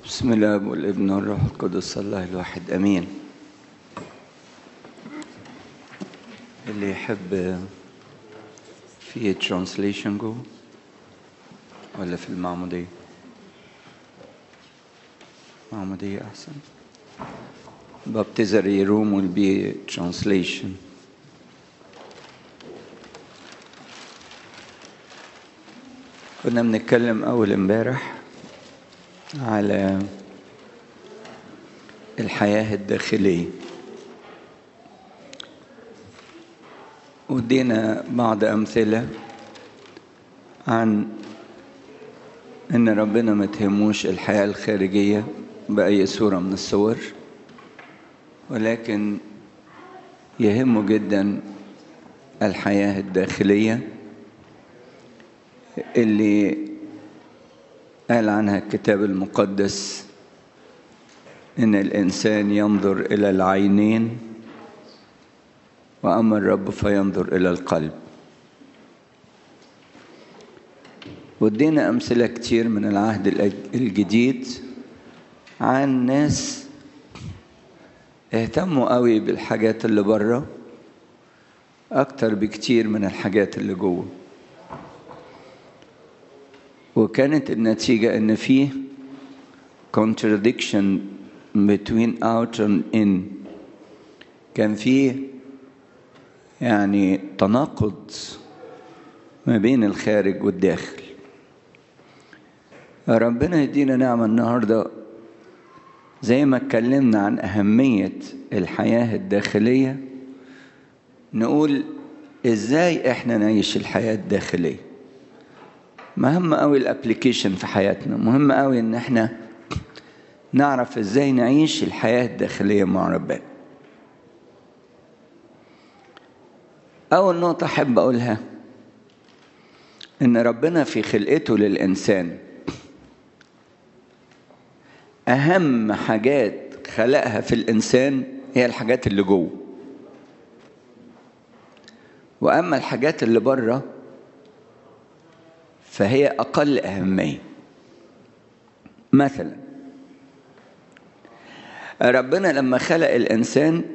بسم الله والابن والروح القدس الله الواحد امين اللي يحب في ترانسليشن جو ولا في المعمودية معمودية أحسن baptizary room will be translation كنا بنتكلم أول امبارح على الحياة الداخلية ودينا بعض أمثلة عن إن ربنا ما تهموش الحياة الخارجية بأي صورة من الصور ولكن يهمه جدا الحياة الداخلية اللي قال عنها الكتاب المقدس ان الانسان ينظر الى العينين واما الرب فينظر الى القلب ودينا امثله كتير من العهد الجديد عن ناس اهتموا قوي بالحاجات اللي بره اكتر بكتير من الحاجات اللي جوه وكانت النتيجة إن فيه contradiction between out and in كان فيه يعني تناقض ما بين الخارج والداخل ربنا يدينا نعمة النهاردة زي ما اتكلمنا عن أهمية الحياة الداخلية نقول إزاي إحنا نعيش الحياة الداخلية مهم قوي الابلكيشن في حياتنا مهم قوي ان احنا نعرف ازاي نعيش الحياة الداخلية مع ربنا اول نقطة احب اقولها ان ربنا في خلقته للانسان اهم حاجات خلقها في الانسان هي الحاجات اللي جوه واما الحاجات اللي بره فهي أقل أهمية مثلا ربنا لما خلق الإنسان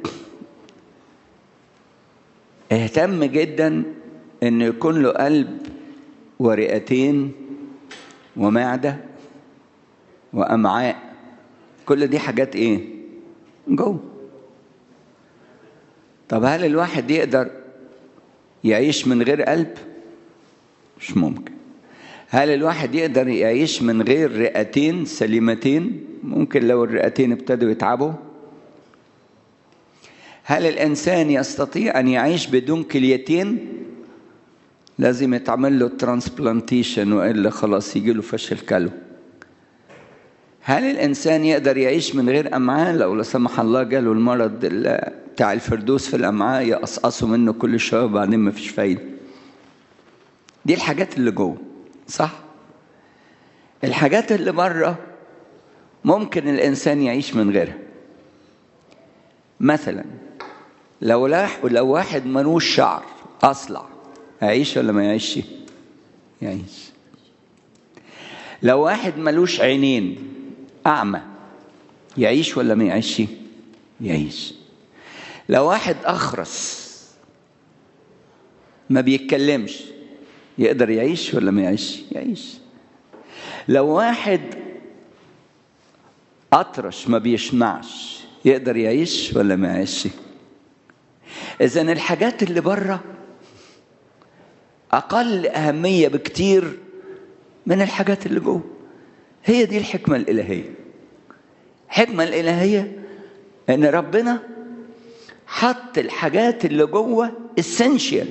اهتم جدا إنه يكون له قلب ورئتين ومعدة وأمعاء كل دي حاجات إيه؟ جوه طب هل الواحد يقدر يعيش من غير قلب؟ مش ممكن هل الواحد يقدر يعيش من غير رئتين سليمتين ممكن لو الرئتين ابتدوا يتعبوا هل الانسان يستطيع ان يعيش بدون كليتين لازم يتعمل له ترانسبلانتيشن والا خلاص يجي له فشل كلو هل الانسان يقدر يعيش من غير امعاء لو لا سمح الله جاله المرض بتاع الفردوس في الامعاء يقصقصوا منه كل شويه وبعدين ما فيش فايده دي الحاجات اللي جوه صح الحاجات اللي بره ممكن الانسان يعيش من غيرها مثلا لو لاح لو واحد ملوش شعر اصلع هيعيش ولا ما يعيش يعيش لو واحد ملوش عينين اعمى يعيش ولا ما يعيش يعيش لو واحد اخرس ما بيتكلمش يقدر يعيش ولا ما يعيش يعيش لو واحد أطرش ما بيسمعش يقدر يعيش ولا ما يعيش إذا الحاجات اللي بره أقل أهمية بكتير من الحاجات اللي جوه هي دي الحكمة الإلهية الحكمة الإلهية إن ربنا حط الحاجات اللي جوه essential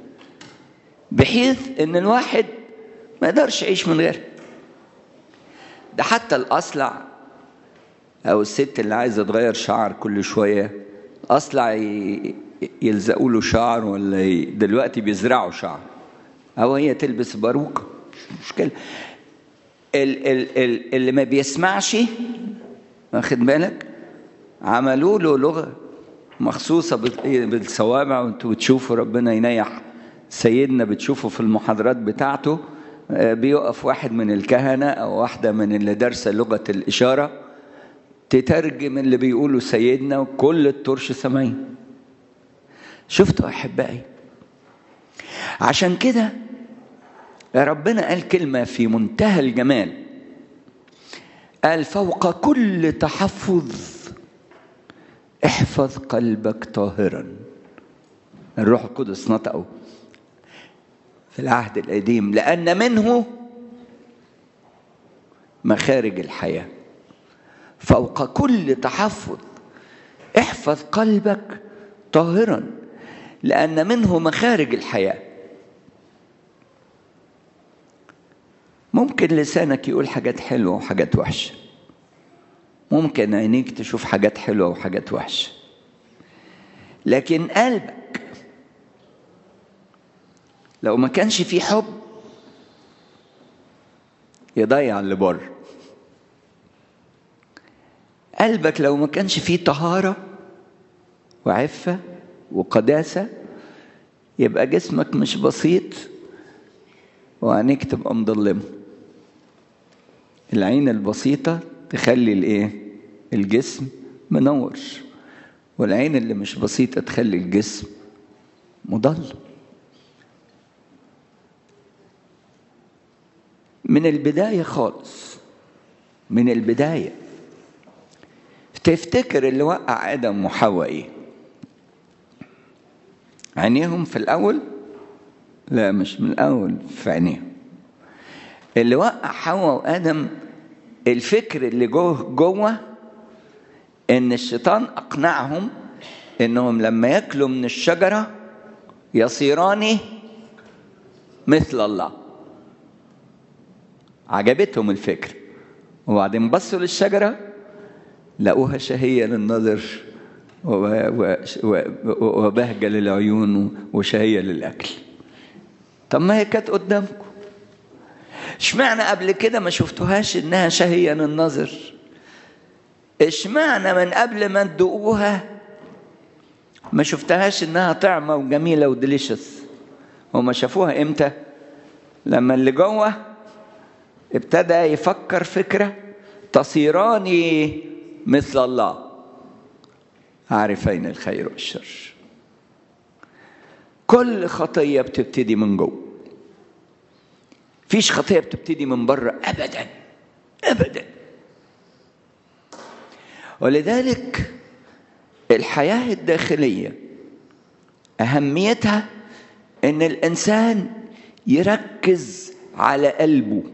بحيث ان الواحد ما يقدرش يعيش من غيرها ده حتى الاصلع او الست اللي عايزه تغير شعر كل شويه اصلع يلزقوا له شعر ولا دلوقتي بيزرعوا شعر او هي تلبس باروكه مش مشكله ال ال ال اللي ما بيسمعش واخد بالك عملوا له لغه مخصوصه بالصوابع وانتوا بتشوفوا ربنا ينيح سيدنا بتشوفه في المحاضرات بتاعته بيقف واحد من الكهنة أو واحدة من اللي دارسة لغة الإشارة تترجم اللي بيقوله سيدنا وكل الترش سامعين شفتوا أحبائي عشان كده ربنا قال كلمة في منتهى الجمال قال فوق كل تحفظ احفظ قلبك طاهرا الروح القدس نطقه في العهد القديم لأن منه مخارج الحياة فوق كل تحفظ احفظ قلبك طاهرا لأن منه مخارج الحياة ممكن لسانك يقول حاجات حلوة وحاجات وحشة ممكن عينيك تشوف حاجات حلوة وحاجات وحشة لكن قلبك لو ما كانش فيه حب يضيع اللي بره قلبك لو ما كانش فيه طهارة وعفة وقداسة يبقى جسمك مش بسيط وعينيك تبقى مضلمة العين البسيطة تخلي الايه الجسم منور والعين اللي مش بسيطة تخلي الجسم مضل من البداية خالص من البداية تفتكر اللي وقع آدم وحواء إيه؟ عينيهم في الأول؟ لا مش من الأول في عينيهم اللي وقع حواء وآدم الفكر اللي جوه جوه إن الشيطان أقنعهم إنهم لما ياكلوا من الشجرة يصيران مثل الله عجبتهم الفكرة وبعدين بصوا للشجرة لقوها شهية للنظر وبهجة للعيون وشهية للأكل طب ما هي كانت قدامكم اشمعنى قبل كده ما شفتوهاش انها شهية للنظر اشمعنى من قبل ما تدوقوها ما شفتهاش انها طعمة وجميلة وديليشس هما شافوها امتى لما اللي جوه ابتدى يفكر فكرة تصيران مثل الله عارفين الخير والشر كل خطية بتبتدي من جوه فيش خطية بتبتدي من بره أبدا أبدا ولذلك الحياة الداخلية أهميتها إن الإنسان يركز على قلبه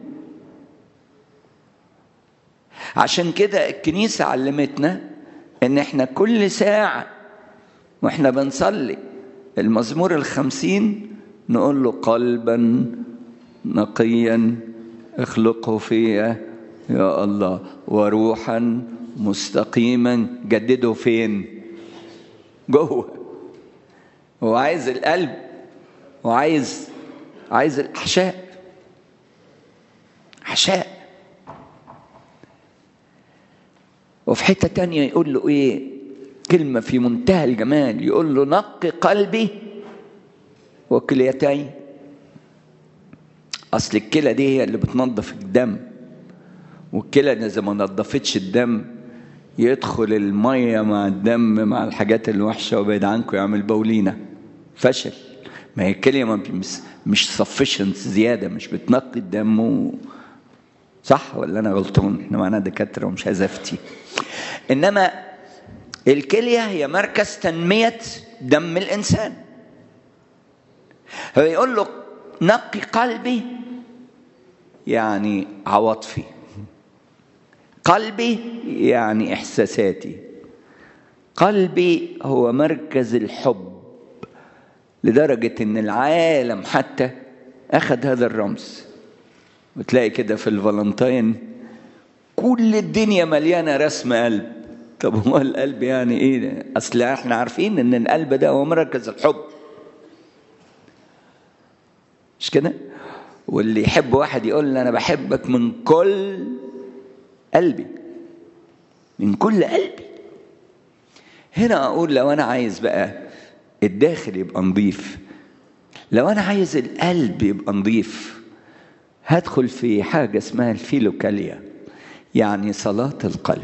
عشان كده الكنيسة علمتنا إن إحنا كل ساعة وإحنا بنصلي المزمور الخمسين نقول له قلبا نقيا اخلقه فيا يا الله وروحا مستقيما جدده فين جوه هو عايز القلب وعايز عايز الاحشاء احشاء وفي حته تانية يقول له ايه كلمه في منتهى الجمال يقول له نقي قلبي وكليتي اصل الكلى دي هي اللي بتنظف الدم والكلى اذا ما نظفتش الدم يدخل الميه مع الدم مع الحاجات الوحشه وبعد عنكم يعمل بولينه فشل ما هي الكليه مش مش سفشنت زياده مش بتنقي الدم و... صح ولا انا غلطان احنا معانا دكاتره ومش عايز افتي انما الكليه هي مركز تنميه دم الانسان هو يقول له نقي قلبي يعني عواطفي قلبي يعني احساساتي قلبي هو مركز الحب لدرجه ان العالم حتى اخذ هذا الرمز وتلاقي كده في الفالنتين كل الدنيا مليانه رسم قلب طب هو القلب يعني ايه اصل احنا عارفين ان القلب ده هو مركز الحب مش كده واللي يحب واحد يقول له انا بحبك من كل قلبي من كل قلبي هنا اقول لو انا عايز بقى الداخل يبقى نظيف لو انا عايز القلب يبقى نظيف هدخل في حاجة اسمها الفيلوكاليا يعني صلاة القلب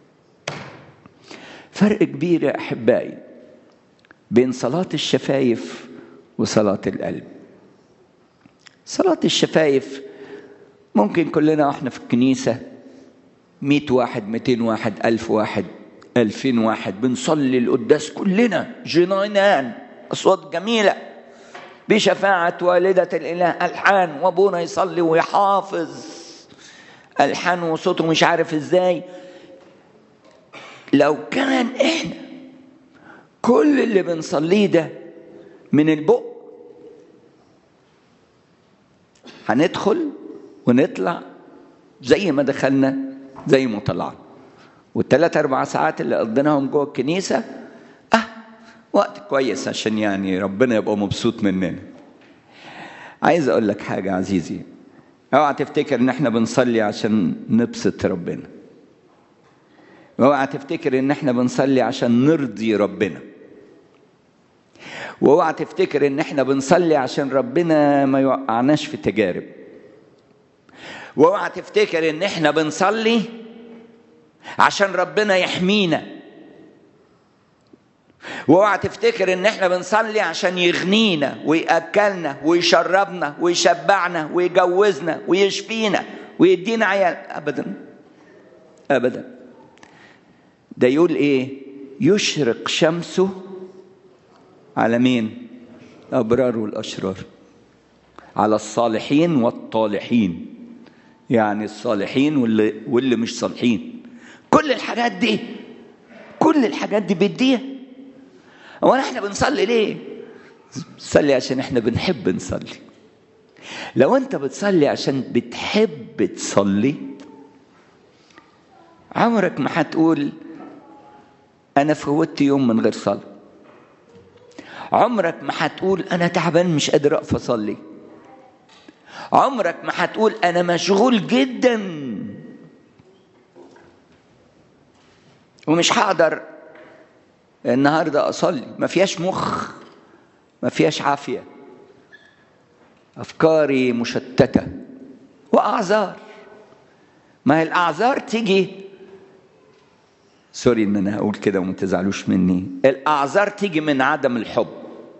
فرق كبير يا أحبائي بين صلاة الشفايف وصلاة القلب صلاة الشفايف ممكن كلنا واحنا في الكنيسة مئة واحد مئتين واحد ألف واحد ألفين واحد بنصلي القداس كلنا جنان أصوات جميلة بشفاعة والدة الإله ألحان وأبونا يصلي ويحافظ ألحان وصوته مش عارف إزاي لو كان إحنا كل اللي بنصليه ده من البق هندخل ونطلع زي ما دخلنا زي ما طلعنا والثلاث اربع ساعات اللي قضيناهم جوه الكنيسه اه وقت كويس عشان يعني ربنا يبقى مبسوط مننا عايز اقول لك حاجه عزيزي اوعى تفتكر ان احنا بنصلي عشان نبسط ربنا واوعى تفتكر ان احنا بنصلي عشان نرضي ربنا واوعى تفتكر ان احنا بنصلي عشان ربنا ما يوقعناش في تجارب واوعى تفتكر ان احنا بنصلي عشان ربنا يحمينا واوعى تفتكر ان احنا بنصلي عشان يغنينا وياكلنا ويشربنا ويشبعنا ويجوزنا ويشفينا ويدينا عيال ابدا ابدا ده يقول ايه يشرق شمسه على مين الابرار والاشرار على الصالحين والطالحين يعني الصالحين واللي واللي مش صالحين كل الحاجات دي كل الحاجات دي بيديها هو احنا بنصلي ليه بنصلي عشان احنا بنحب نصلي لو انت بتصلي عشان بتحب تصلي عمرك ما هتقول انا فوتت يوم من غير صلاه عمرك ما هتقول انا تعبان مش قادر اقف اصلي عمرك ما هتقول انا مشغول جدا ومش هقدر النهارده اصلي ما فيهاش مخ ما فيهاش عافيه افكاري مشتته واعذار ما هي الاعذار تيجي سوري ان انا هقول كده وما تزعلوش مني الاعذار تيجي من عدم الحب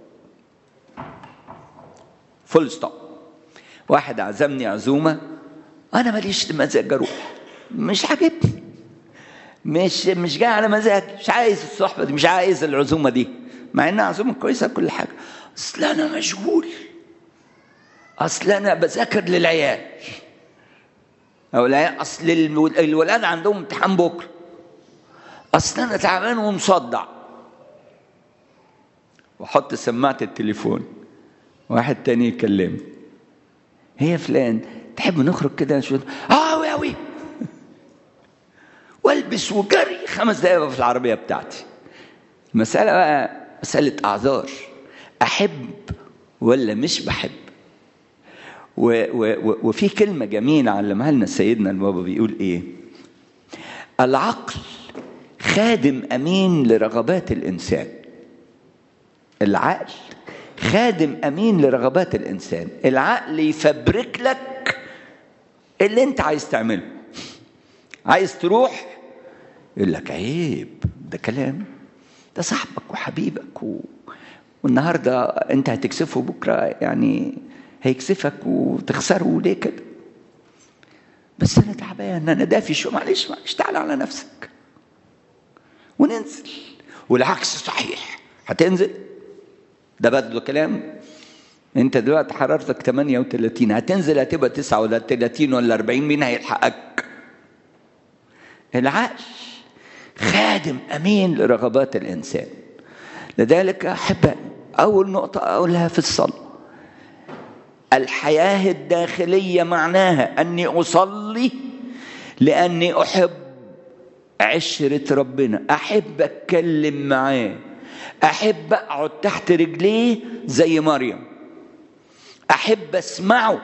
فول ستوب واحد عزمني عزومه انا ماليش مزاج اروح مش عاجبني مش مش جاي على مزاجي مش عايز الصحبه دي مش عايز العزومه دي مع انها عزومه كويسه كل حاجه اصل انا مشغول اصل انا بذاكر للعيال او العيال اصل الولاد عندهم امتحان بكره اصل انا تعبان ومصدع واحط سماعه التليفون واحد تاني يكلمني هي فلان تحب نخرج كده شويه اه اوي اوي والبس وجري خمس دقايق في العربيه بتاعتي المساله بقى مساله اعذار احب ولا مش بحب و و وفي كلمه جميله علمها لنا سيدنا البابا بيقول ايه العقل خادم امين لرغبات الانسان العقل خادم امين لرغبات الانسان العقل يفبرك لك اللي انت عايز تعمله عايز تروح يقول لك عيب ده كلام ده صاحبك وحبيبك و... والنهارده انت هتكسفه بكره يعني هيكسفك وتخسره ليه كده بس انا تعبان انا دافي شو معلش معلش تعالى على نفسك وننزل والعكس صحيح هتنزل ده بدل كلام انت دلوقتي حرارتك 38 هتنزل هتبقى 9 ولا 30 ولا 40 مين هيلحقك العقل خادم امين لرغبات الانسان لذلك احب اول نقطه اقولها في الصلاه الحياه الداخليه معناها اني اصلي لاني احب عشره ربنا احب اتكلم معاه احب اقعد تحت رجليه زي مريم احب اسمعه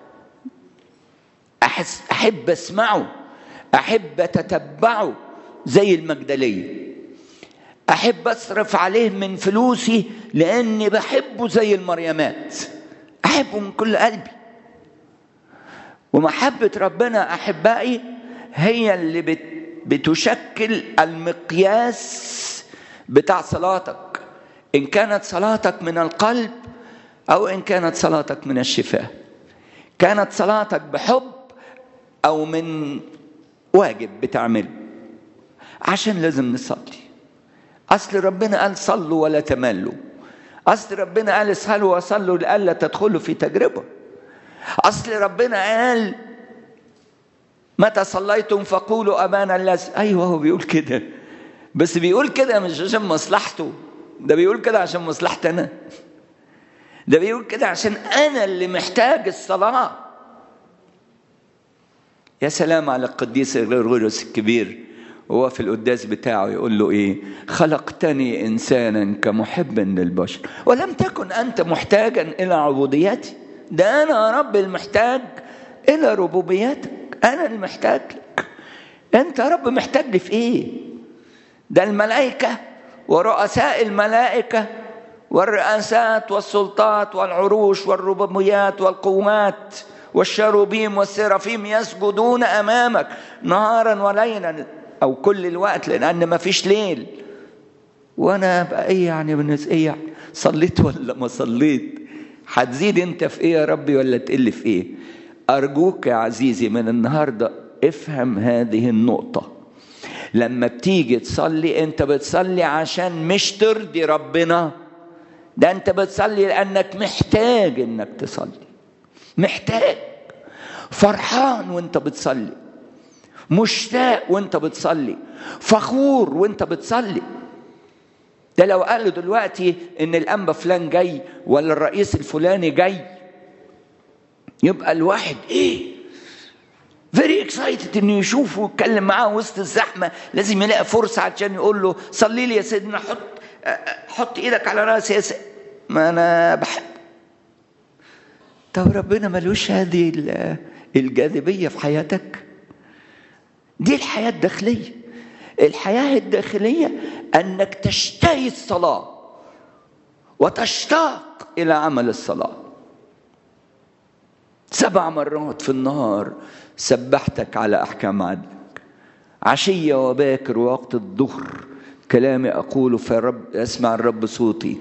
أحس احب اسمعه احب اتتبعه زي المجدليه احب اصرف عليه من فلوسي لاني بحبه زي المريمات احبه من كل قلبي ومحبة ربنا أحبائي هي اللي بت بتشكل المقياس بتاع صلاتك إن كانت صلاتك من القلب أو إن كانت صلاتك من الشفاه كانت صلاتك بحب أو من واجب بتعمله عشان لازم نصلي أصل ربنا قال صلوا ولا تملوا أصل ربنا قال اسهلوا وصلوا لألا تدخلوا في تجربة أصل ربنا قال متى صليتم فقولوا أبانا الذي أيوه هو بيقول كده بس بيقول كده مش عشان مصلحته ده بيقول كده عشان مصلحتي أنا ده بيقول كده عشان أنا اللي محتاج الصلاة يا سلام على القديس غرغرس الكبير وهو في القداس بتاعه يقول له ايه خلقتني انسانا كمحب للبشر ولم تكن انت محتاجا الى عبوديتي ده انا يا رب المحتاج الى ربوبيتك انا المحتاج لك انت يا رب محتاج لي في ايه ده الملائكه ورؤساء الملائكه والرئاسات والسلطات والعروش والربوبيات والقوات والشروبيم والسرافيم يسجدون امامك نهارا وليلا او كل الوقت لان ما فيش ليل وانا بقى ايه يعني بالنسبه ايه يعني صليت ولا ما صليت هتزيد انت في ايه يا ربي ولا تقل في ايه ارجوك يا عزيزي من النهارده افهم هذه النقطه لما بتيجي تصلي انت بتصلي عشان مش ترضي ربنا ده انت بتصلي لانك محتاج انك تصلي محتاج فرحان وانت بتصلي مشتاق وانت بتصلي فخور وانت بتصلي ده لو قالوا دلوقتي ان الانبا فلان جاي ولا الرئيس الفلاني جاي يبقى الواحد ايه فيري اكسايتد انه يشوفه ويتكلم معاه وسط الزحمه لازم يلاقي فرصه عشان يقول له صلي لي يا سيدنا حط حط ايدك على راسي يا سيدنا ما انا بحب طب ربنا ملوش هذه الجاذبيه في حياتك دي الحياه الداخليه الحياه الداخليه انك تشتهي الصلاه وتشتاق الى عمل الصلاه سبع مرات في النهار سبحتك على احكام عدلك عشيه وباكر ووقت الظهر كلامي اقوله فرب اسمع الرب صوتي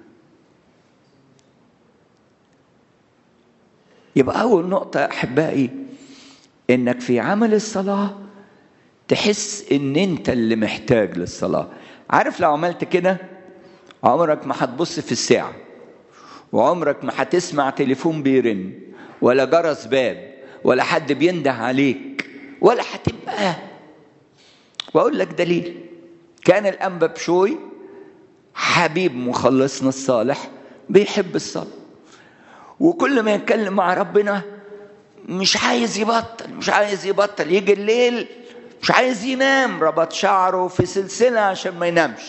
يبقى اول نقطه احبائي انك في عمل الصلاه تحس ان انت اللي محتاج للصلاه عارف لو عملت كده عمرك ما هتبص في الساعه وعمرك ما هتسمع تليفون بيرن ولا جرس باب ولا حد بينده عليك ولا هتبقى واقول لك دليل كان الانبا بشوي حبيب مخلصنا الصالح بيحب الصلاه وكل ما يتكلم مع ربنا مش عايز يبطل مش عايز يبطل يجي الليل مش عايز ينام ربط شعره في سلسلة عشان ما ينامش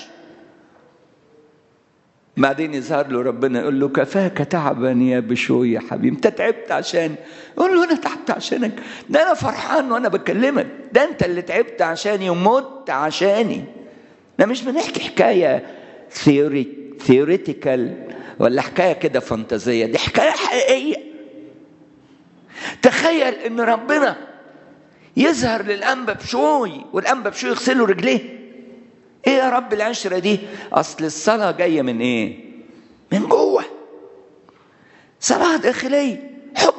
بعدين يظهر له ربنا يقول له كفاك تعبا يا بشوي يا حبيبي انت تعبت عشان يقول له انا تعبت عشانك ده انا فرحان وانا بكلمك ده انت اللي تعبت عشاني ومت عشاني ده مش بنحكي حكايه ثيوري ثيوريتيكال ولا حكايه كده فانتازيه دي حكايه حقيقيه تخيل ان ربنا يظهر للانبا بشوي والانبا بشوي يغسله رجليه ايه يا رب العشره دي اصل الصلاه جايه من ايه من جوه صلاه داخليه حب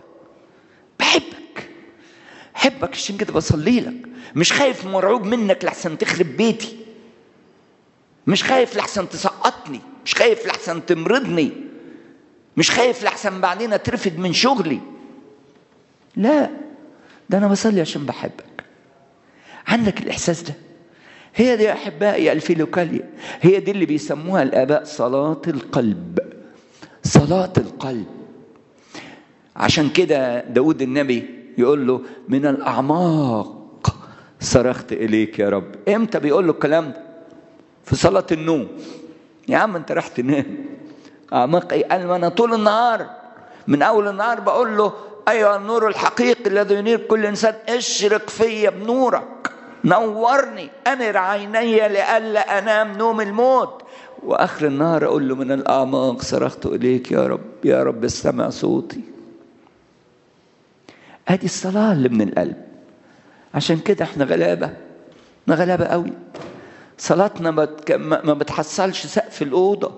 بحبك بحبك عشان كده بصلي لك مش خايف مرعوب منك لحسن تخرب بيتي مش خايف لحسن تسقطني مش خايف لحسن تمرضني مش خايف لحسن بعدين اترفد من شغلي لا ده انا بصلي عشان بحبك عندك الاحساس ده هي دي يا احبائي الفيلوكاليا هي دي اللي بيسموها الاباء صلاه القلب صلاه القلب عشان كده داود النبي يقول له من الاعماق صرخت اليك يا رب امتى بيقول له الكلام ده في صلاه النوم يا عم انت راح تنام اعماق ايه قال انا طول النهار من اول النهار بقول له ايها النور الحقيقي الذي ينير كل انسان اشرق فيا بنورك نورني انر عيني لئلا انام نوم الموت واخر النهار اقول له من الاعماق صرخت اليك يا رب يا رب استمع صوتي ادي الصلاه اللي من القلب عشان كده احنا غلابه احنا غلابه قوي صلاتنا ما بتحصلش سقف الاوضه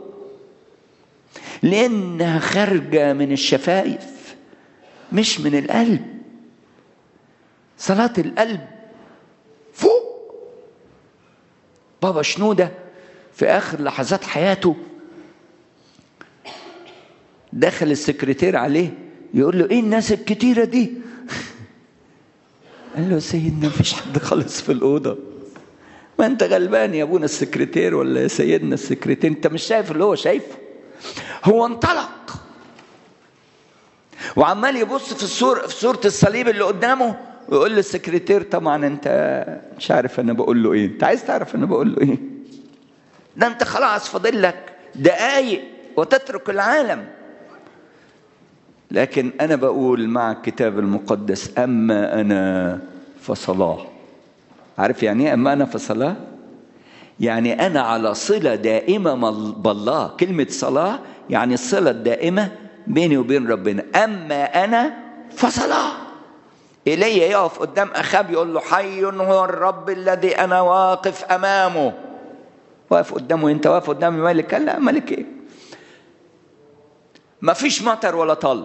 لانها خارجه من الشفايف مش من القلب صلاه القلب فوق بابا شنوده في اخر لحظات حياته دخل السكرتير عليه يقول له ايه الناس الكتيره دي قال له سيدنا مفيش حد خالص في الاوضه ما انت غلبان يا ابونا السكرتير ولا يا سيدنا السكرتير انت مش شايف اللي هو شايفه هو انطلق وعمال يبص في الصور في صوره الصليب اللي قدامه ويقول للسكرتير طبعا انت مش عارف انا بقول له ايه انت عايز تعرف انا بقول له ايه ده انت خلاص فاضل لك دقايق وتترك العالم لكن انا بقول مع الكتاب المقدس اما انا فصلاه عارف يعني ايه اما انا فصلاه يعني انا على صله دائمه بالله كلمه صلاه يعني الصله الدائمه بيني وبين ربنا اما انا فصلاه ايليا يقف قدام اخاب يقول له حي هو الرب الذي انا واقف امامه واقف قدامه انت واقف قدام الملك قال لا ملك ايه ما فيش مطر ولا طل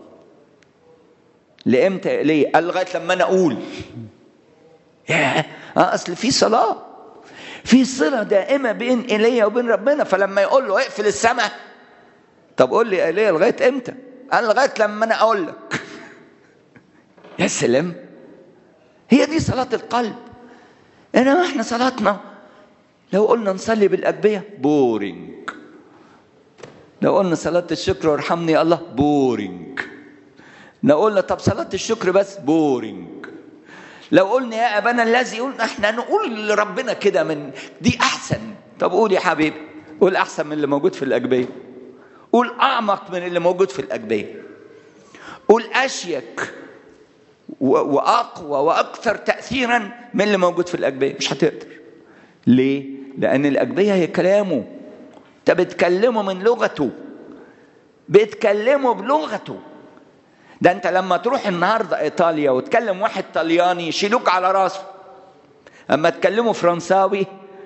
لامتى ليه قال لغايه لما انا اقول يا اه اصل في صلاه في صله دائمه بين ايليا وبين ربنا فلما يقول له اقفل السماء طب قول لي ايليا لغايه امتى قال لغايه لما انا اقول لك يا سلام هي دي صلاه القلب انما احنا صلاتنا لو قلنا نصلي بالاجبيه بورينج لو قلنا صلاة الشكر وارحمني يا الله بورينج لو قلنا طب صلاة الشكر بس بورينج لو قلنا يا أبانا الذي قلنا احنا نقول لربنا كده من دي أحسن طب قول يا حبيبي قول أحسن من اللي موجود في الأجبية قول أعمق من اللي موجود في الأجبية قول أشيك وأقوى وأكثر تأثيرا من اللي موجود في الأجبية مش هتقدر ليه؟ لأن الأجبية هي كلامه انت بتكلمه من لغته بتكلمه بلغته ده انت لما تروح النهارده ايطاليا وتكلم واحد طلياني يشيلوك على راسه اما تكلمه فرنساوي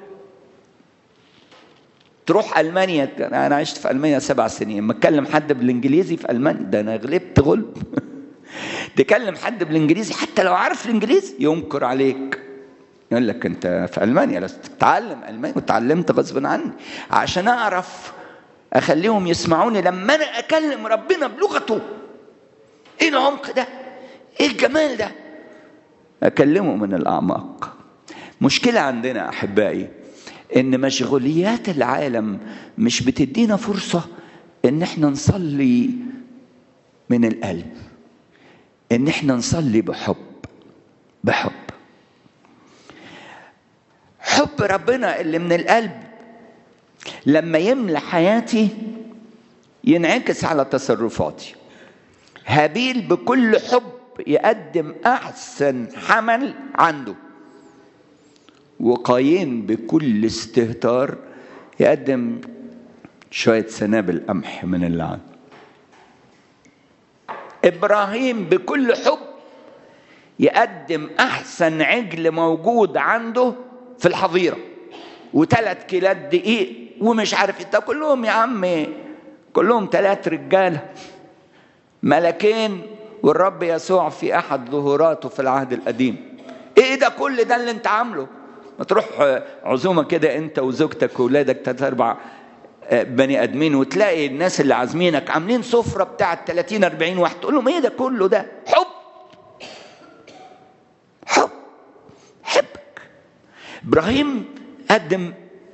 تروح المانيا انا عشت في المانيا سبع سنين اما اتكلم حد بالانجليزي في المانيا ده انا غلبت غلب تكلم حد بالانجليزي حتى لو عارف الانجليزي ينكر عليك يقول لك انت في المانيا لازم تتعلم الماني وتعلمت غصب عني عشان اعرف اخليهم يسمعوني لما انا اكلم ربنا بلغته ايه العمق ده ايه الجمال ده اكلمه من الاعماق مشكله عندنا احبائي ان مشغوليات العالم مش بتدينا فرصه ان احنا نصلي من القلب ان احنا نصلي بحب بحب حب ربنا اللي من القلب لما يملى حياتي ينعكس على تصرفاتي هابيل بكل حب يقدم احسن حمل عنده وقايين بكل استهتار يقدم شويه سنابل قمح من اللي عنده ابراهيم بكل حب يقدم احسن عجل موجود عنده في الحظيره وثلاث كيلات دقيق ومش عارف انت كلهم يا عم كلهم ثلاث رجاله ملكين والرب يسوع في احد ظهوراته في العهد القديم ايه ده كل ده اللي انت عامله ما تروح عزومه كده انت وزوجتك واولادك ثلاث اربع بني ادمين وتلاقي الناس اللي عازمينك عاملين سفره بتاعه 30 40 واحد تقول لهم ايه ده كله ده حب حب حبك ابراهيم قدم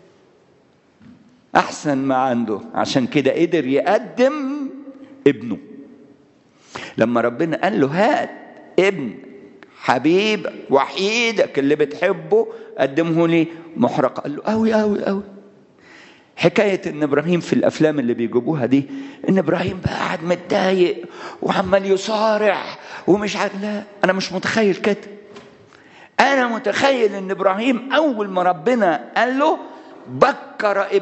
احسن ما عنده عشان كده قدر يقدم ابنه لما ربنا قال له هات ابن حبيبك وحيدك اللي بتحبه قدمه لي محرق قال له قوي قوي قوي حكاية إن إبراهيم في الأفلام اللي بيجيبوها دي إن إبراهيم بقى قاعد متضايق وعمال يصارع ومش عارف لا أنا مش متخيل كده أنا متخيل إن إبراهيم أول ما ربنا قال له بكر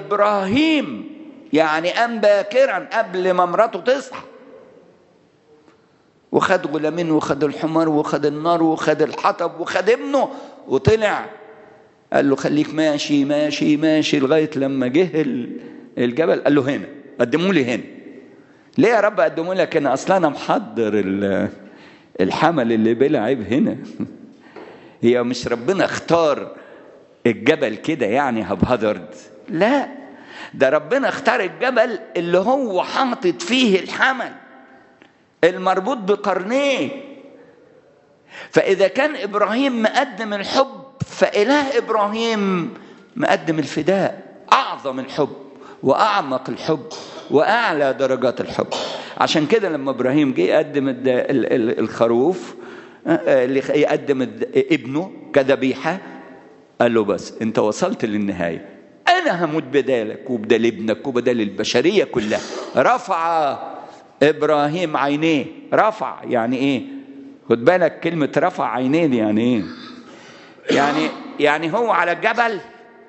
إبراهيم يعني قام باكرا قبل ما مراته تصحى وخد غلامين وخد الحمار وخد النار وخد الحطب وخد ابنه وطلع قال له خليك ماشي ماشي ماشي لغايه لما جه الجبل قال له هنا قدموا لي هنا ليه يا رب قدموا لك هنا اصلا انا محضر الحمل اللي بلا عيب هنا هي مش ربنا اختار الجبل كده يعني هبهدرد لا ده ربنا اختار الجبل اللي هو حاطط فيه الحمل المربوط بقرنيه فإذا كان إبراهيم مقدم الحب فإله إبراهيم مقدم الفداء أعظم الحب وأعمق الحب وأعلى درجات الحب عشان كده لما إبراهيم جه يقدم الخروف اللي يقدم ابنه كذبيحة قال له بس أنت وصلت للنهاية أنا هموت بدالك وبدال ابنك وبدال البشرية كلها رفع ابراهيم عينيه رفع يعني ايه خد بالك كلمه رفع عينيه دي يعني ايه يعني يعني هو على الجبل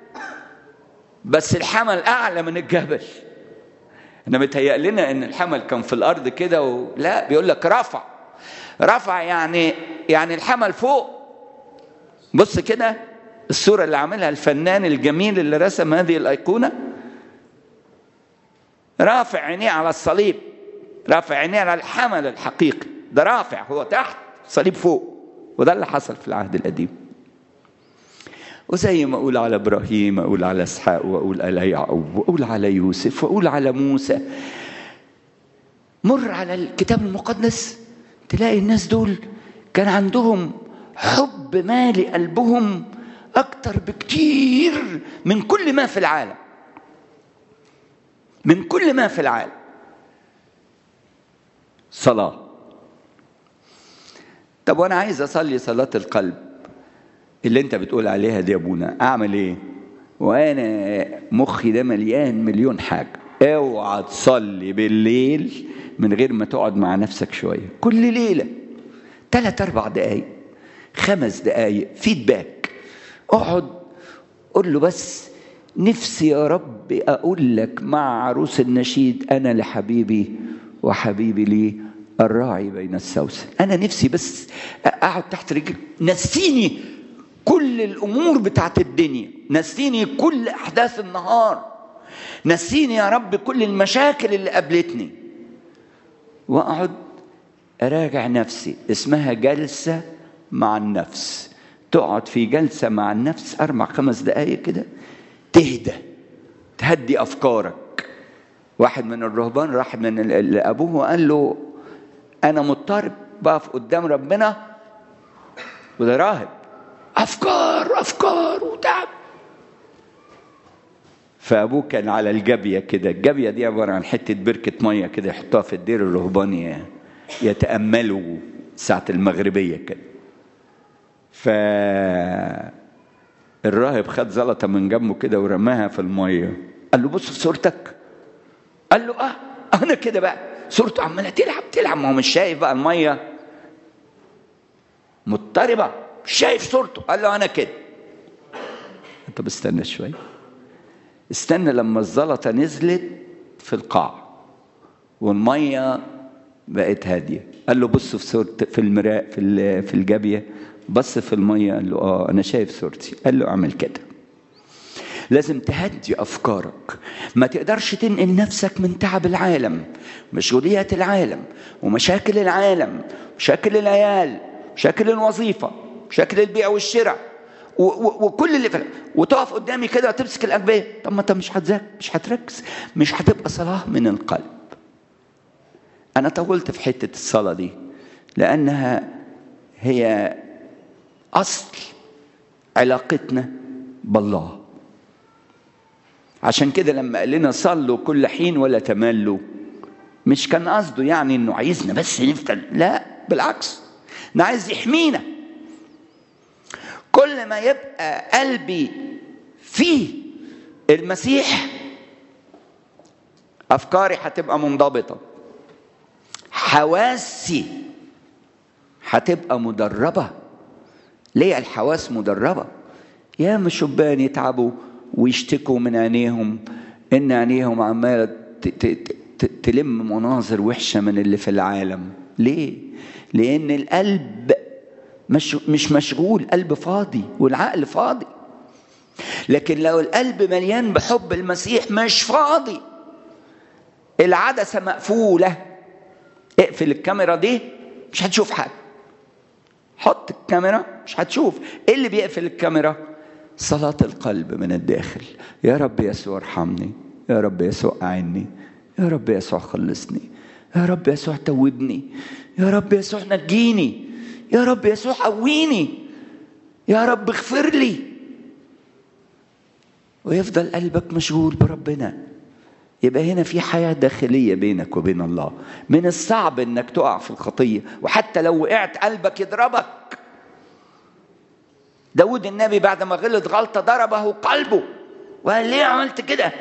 بس الحمل اعلى من الجبل احنا متهيأ لنا ان الحمل كان في الارض كده و... لا بيقول لك رفع رفع يعني يعني الحمل فوق بص كده الصوره اللي عاملها الفنان الجميل اللي رسم هذه الايقونه رافع عينيه على الصليب رافع عينيه على الحمل الحقيقي ده رافع هو تحت صليب فوق وده اللي حصل في العهد القديم وزي ما اقول على ابراهيم اقول على اسحاق واقول على يعقوب واقول على يوسف واقول على موسى مر على الكتاب المقدس تلاقي الناس دول كان عندهم حب مالي قلبهم اكتر بكتير من كل ما في العالم من كل ما في العالم صلاة طب وانا عايز اصلي صلاة القلب اللي انت بتقول عليها دي يا ابونا اعمل ايه وانا مخي ده مليان مليون حاجة اوعى تصلي بالليل من غير ما تقعد مع نفسك شوية كل ليلة ثلاث اربع دقايق خمس دقايق فيدباك اقعد قول له بس نفسي يا رب اقول لك مع عروس النشيد انا لحبيبي وحبيبي لي الراعي بين السوسن انا نفسي بس اقعد تحت رجل نسيني كل الامور بتاعت الدنيا نسيني كل احداث النهار نسيني يا رب كل المشاكل اللي قابلتني واقعد اراجع نفسي اسمها جلسه مع النفس تقعد في جلسه مع النفس اربع خمس دقائق كده تهدى تهدي افكارك واحد من الرهبان راح من لابوه وقال له انا مضطرب بقف قدام ربنا وده راهب افكار افكار وتعب فابوه كان على الجبيه كده الجبيه دي عباره عن حته بركه ميه كده يحطوها في الدير الرهباني يتاملوا ساعه المغربيه كده ف الراهب خد زلطه من جنبه كده ورماها في الميه قال له بص في صورتك قال له اه انا كده بقى صورته عماله تلعب تلعب ما هو مش شايف بقى الميه مضطربه مش شايف صورته قال له انا كده طب استنى شويه استنى لما الزلطه نزلت في القاع والميه بقت هاديه قال له بص في صورت في المراء في في الجابيه بص في الميه قال له اه انا شايف صورتي قال له اعمل كده لازم تهدي افكارك ما تقدرش تنقل نفسك من تعب العالم مشغوليات العالم ومشاكل العالم مشاكل العيال مشاكل الوظيفه مشاكل البيع والشراء وكل اللي فعلا وتقف قدامي كده وتمسك الاجبيه طب ما انت مش هتذاكر مش هتركز مش هتبقى صلاه من القلب انا طولت في حته الصلاه دي لانها هي اصل علاقتنا بالله عشان كده لما قال لنا صلوا كل حين ولا تملوا مش كان قصده يعني انه عايزنا بس نفضل لا بالعكس ده عايز يحمينا كل ما يبقى قلبي فيه المسيح افكاري هتبقى منضبطه حواسي هتبقى مدربه ليه الحواس مدربه يا شبان يتعبوا ويشتكوا من عينيهم ان عينيهم عماله تلم مناظر وحشه من اللي في العالم ليه لان القلب مش مش مشغول قلب فاضي والعقل فاضي لكن لو القلب مليان بحب المسيح مش فاضي العدسه مقفوله اقفل الكاميرا دي مش هتشوف حاجه حط الكاميرا مش هتشوف ايه اللي بيقفل الكاميرا صلاة القلب من الداخل يا رب يسوع ارحمني يا رب يسوع أعني يا رب يسوع خلصني يا رب يسوع توبني يا رب يسوع نجيني يا رب يسوع قويني يا رب اغفر لي ويفضل قلبك مشغول بربنا يبقى هنا في حياة داخلية بينك وبين الله من الصعب انك تقع في الخطية وحتى لو وقعت قلبك يضربك داود النبي بعد ما غلط غلطة ضربه قلبه وقال ليه عملت كده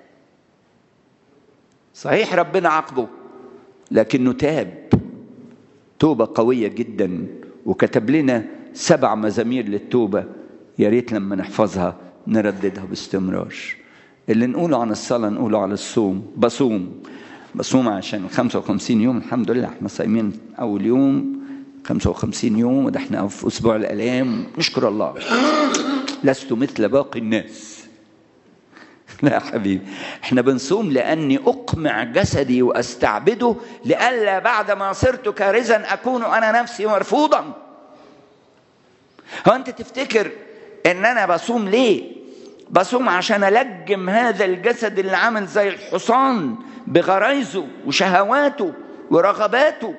صحيح ربنا عاقبه لكنه تاب توبة قوية جدا وكتب لنا سبع مزامير للتوبة يا ريت لما نحفظها نرددها باستمرار اللي نقوله عن الصلاة نقوله على الصوم بصوم بصوم عشان 55 يوم الحمد لله احنا صايمين أول يوم 55 يوم وده احنا في أسبوع الآلام نشكر الله لست مثل باقي الناس لا يا حبيبي احنا بنصوم لاني اقمع جسدي واستعبده لئلا بعد ما صرت كارزا اكون انا نفسي مرفوضا هو انت تفتكر ان انا بصوم ليه بصوم عشان الجم هذا الجسد اللي عامل زي الحصان بغرايزه وشهواته ورغباته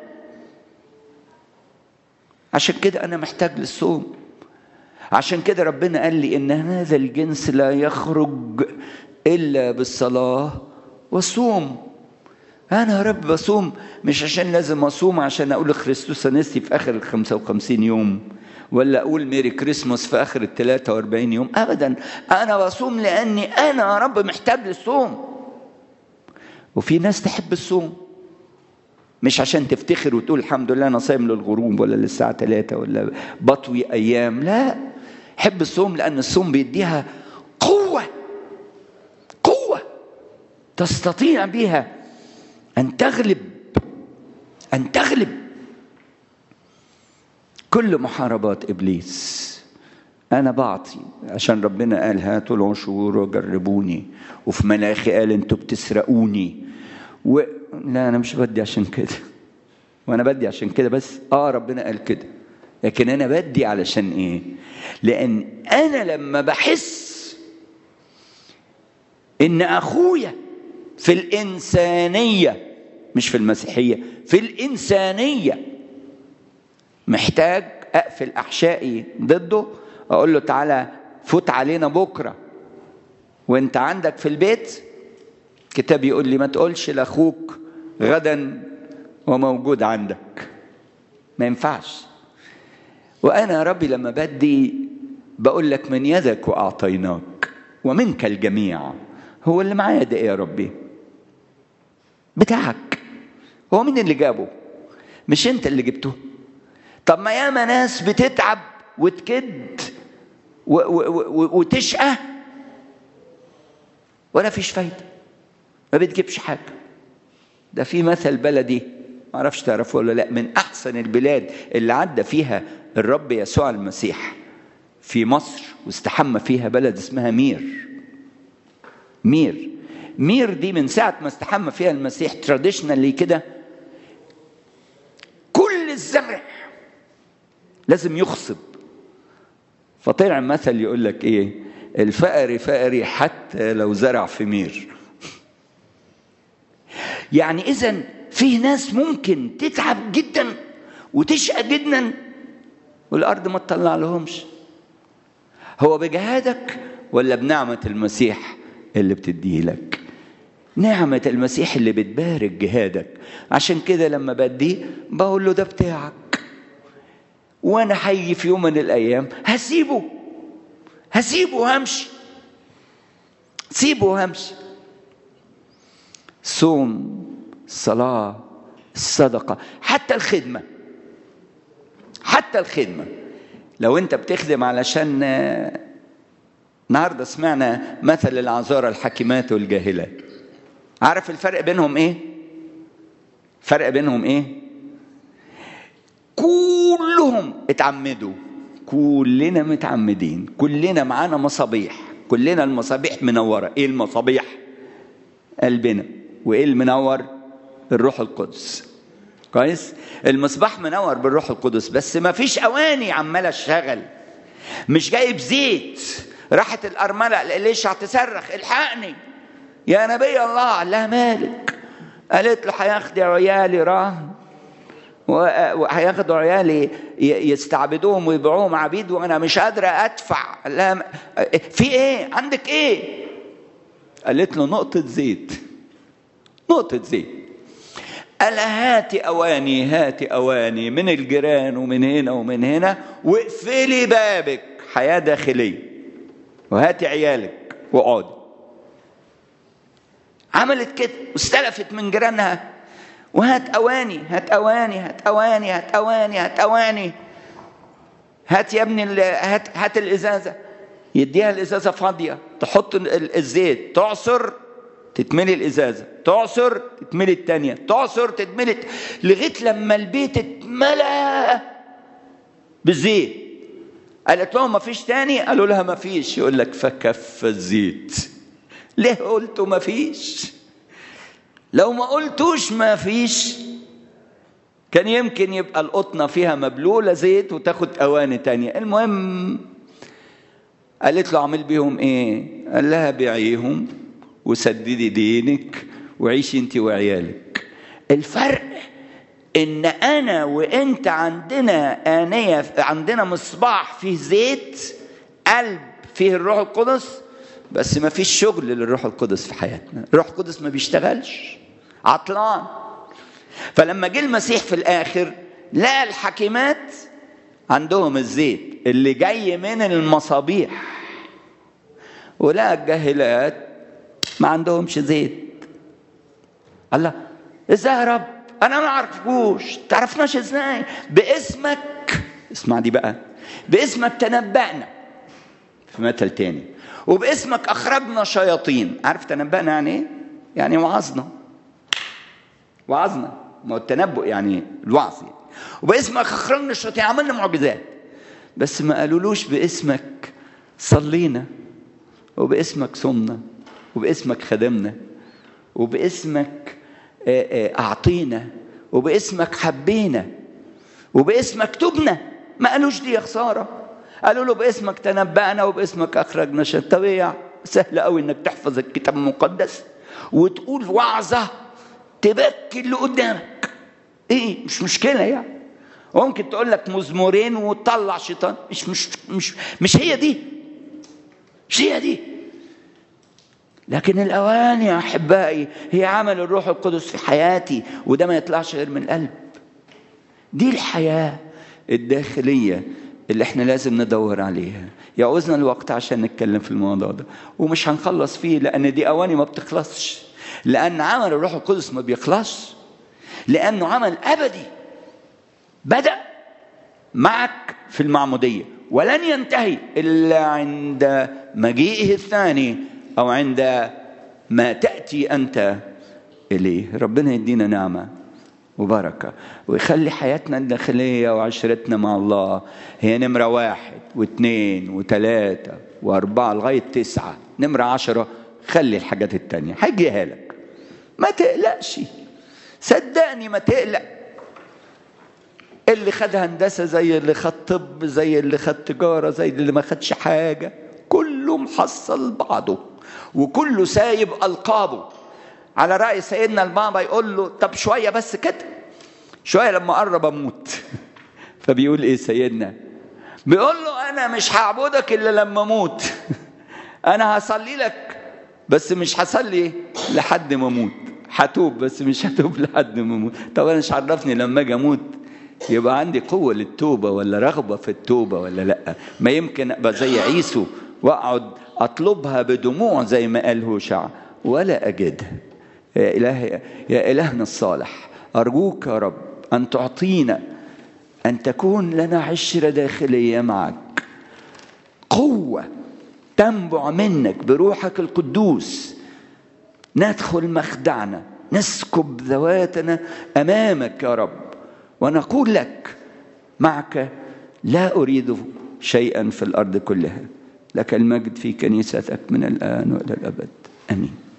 عشان كده انا محتاج للصوم عشان كده ربنا قال لي ان هذا الجنس لا يخرج الا بالصلاه والصوم انا يا رب بصوم مش عشان لازم اصوم عشان اقول خريستوس انستي في اخر ال 55 يوم ولا اقول ميري كريسماس في اخر ال 43 يوم ابدا انا بصوم لاني انا يا رب محتاج للصوم وفي ناس تحب الصوم مش عشان تفتخر وتقول الحمد لله انا صايم للغروب ولا للساعه 3 ولا بطوي ايام لا حب الصوم لان الصوم بيديها قوه قوه تستطيع بها ان تغلب ان تغلب كل محاربات ابليس انا بعطي عشان ربنا قال هاتوا العشور وجربوني وفي ملاخي قال انتوا بتسرقوني و... لا انا مش بدي عشان كده وانا بدي عشان كده بس اه ربنا قال كده لكن انا بدي علشان ايه لان انا لما بحس ان اخويا في الانسانيه مش في المسيحيه في الانسانيه محتاج اقفل احشائي ضده اقول له تعالى فوت علينا بكره وانت عندك في البيت كتاب يقول لي ما تقولش لاخوك غدا وموجود عندك ما ينفعش وانا يا ربي لما بدي بقول لك من يدك واعطيناك ومنك الجميع هو اللي معايا ده ايه يا ربي بتاعك هو مين اللي جابه مش انت اللي جبته طب ما ياما ناس بتتعب وتكد و- و- و- وتشقى ولا فيش فايده ما بتجيبش حاجه ده في مثل بلدي ما اعرفش تعرفه ولا لا من احسن البلاد اللي عدى فيها الرب يسوع المسيح في مصر واستحمى فيها بلد اسمها مير مير مير دي من ساعة ما استحمى فيها المسيح تراديشنالي كده كل الزرع لازم يخصب فطلع مثل يقول لك ايه الفقري فقري حتى لو زرع في مير يعني اذا في ناس ممكن تتعب جدا وتشقى جدا والارض ما تطلع لهمش هو بجهادك ولا بنعمه المسيح اللي بتديه لك نعمة المسيح اللي بتبارك جهادك عشان كده لما بديه بقول له ده بتاعك وانا هيجي في يوم من الايام هسيبه هسيبه وهمشي سيبه وهمشي صوم صلاة الصدقة حتى الخدمة حتى الخدمة لو انت بتخدم علشان النهاردة سمعنا مثل العذارى الحكيمات والجاهلات عارف الفرق بينهم ايه فرق بينهم ايه كلهم اتعمدوا كلنا متعمدين كلنا معانا مصابيح كلنا المصابيح منوره ايه المصابيح قلبنا وايه المنور الروح القدس كويس المصباح منور بالروح القدس بس ما فيش اواني عماله اشتغل مش جايب زيت راحت الارمله ليش تصرخ الحقني يا نبي الله قال لها مالك قالت له هياخدوا عيالي راهن وهياخدوا عيالي يستعبدوهم ويبيعوهم عبيد وانا مش قادره ادفع قال لها في ايه عندك ايه قالت له نقطه زيت نقطه زيت قال هاتي اواني هاتي اواني من الجيران ومن هنا ومن هنا واقفلي بابك حياه داخليه وهاتي عيالك واقعدي عملت كده واستلفت من جيرانها وهات اواني هات اواني هات اواني هات اواني هات اواني هات يا ابني هات هات الازازه يديها الازازه فاضيه تحط الزيت تعصر تتملي الازازه تعصر تتملي الثانيه تعصر تتملي لغايه لما البيت اتملى بالزيت قالت لهم ما فيش تاني قالوا لها ما فيش يقول لك فكف الزيت ليه قلتوا ما فيش لو ما قلتوش ما فيش كان يمكن يبقى القطنة فيها مبلولة زيت وتاخد أواني تانية المهم قالت له اعمل بيهم ايه قال لها بيعيهم وسددي دينك وعيشي انت وعيالك الفرق ان انا وانت عندنا آنية عندنا مصباح فيه زيت قلب فيه الروح القدس بس ما فيش شغل للروح القدس في حياتنا الروح القدس ما بيشتغلش عطلان فلما جه المسيح في الاخر لقى الحكيمات عندهم الزيت اللي جاي من المصابيح ولقى الجاهلات ما عندهمش زيت الله ازاي يا رب انا ما اعرفكوش تعرفناش ازاي باسمك اسمع دي بقى باسمك تنبأنا في مثل تاني وباسمك اخرجنا شياطين عارف تنبأنا يعني ايه يعني وعظنا وعظنا ما هو التنبؤ يعني الوعظ يعني. وباسمك اخرجنا الشياطين عملنا معجزات بس ما قالولوش باسمك صلينا وباسمك صمنا وباسمك خدمنا وباسمك اعطينا وباسمك حبينا وباسمك تبنا ما قالوش دي يا خساره قالوا له باسمك تنبأنا وباسمك اخرجنا شياطين طب ايه سهل قوي انك تحفظ الكتاب المقدس وتقول وعظه تبكي اللي قدامك ايه مش مشكله يعني ممكن تقول لك مزمورين وتطلع شيطان مش مش مش مش هي دي مش هي دي لكن الاواني يا احبائي هي عمل الروح القدس في حياتي وده ما يطلعش غير من القلب دي الحياه الداخليه اللي احنا لازم ندور عليها يعوزنا الوقت عشان نتكلم في الموضوع ده ومش هنخلص فيه لان دي اواني ما بتخلصش لان عمل الروح القدس ما بيخلصش لانه عمل ابدي بدا معك في المعموديه ولن ينتهي الا عند مجيئه الثاني او عند ما تاتي انت اليه ربنا يدينا نعمه وبركه ويخلي حياتنا الداخليه وعشرتنا مع الله هي نمره واحد واثنين وثلاثه واربعه لغايه تسعه نمره عشره خلي الحاجات التانيه هيجيها لك ما تقلقش صدقني ما تقلق اللي خد هندسة زي اللي خد طب زي اللي خد تجارة زي اللي ما خدش حاجة كله محصل بعضه وكله سايب ألقابه على رأي سيدنا البابا يقول له طب شوية بس كده شوية لما قرب أموت فبيقول إيه سيدنا بيقول له أنا مش هعبدك إلا لما أموت أنا هصلي لك بس مش هصلي لحد ما أموت هتوب بس مش هتوب لحد ما أموت طب أنا مش عرفني لما أجي أموت يبقى عندي قوة للتوبة ولا رغبة في التوبة ولا لأ ما يمكن أبقى زي عيسو وأقعد أطلبها بدموع زي ما قال هوشع ولا أجدها يا إله يا إلهنا الصالح أرجوك يا رب أن تعطينا أن تكون لنا عشرة داخلية معك قوة تنبع منك بروحك القدوس ندخل مخدعنا نسكب ذواتنا أمامك يا رب ونقول لك معك لا أريد شيئا في الأرض كلها لك المجد في كنيستك من الآن وإلى الأبد آمين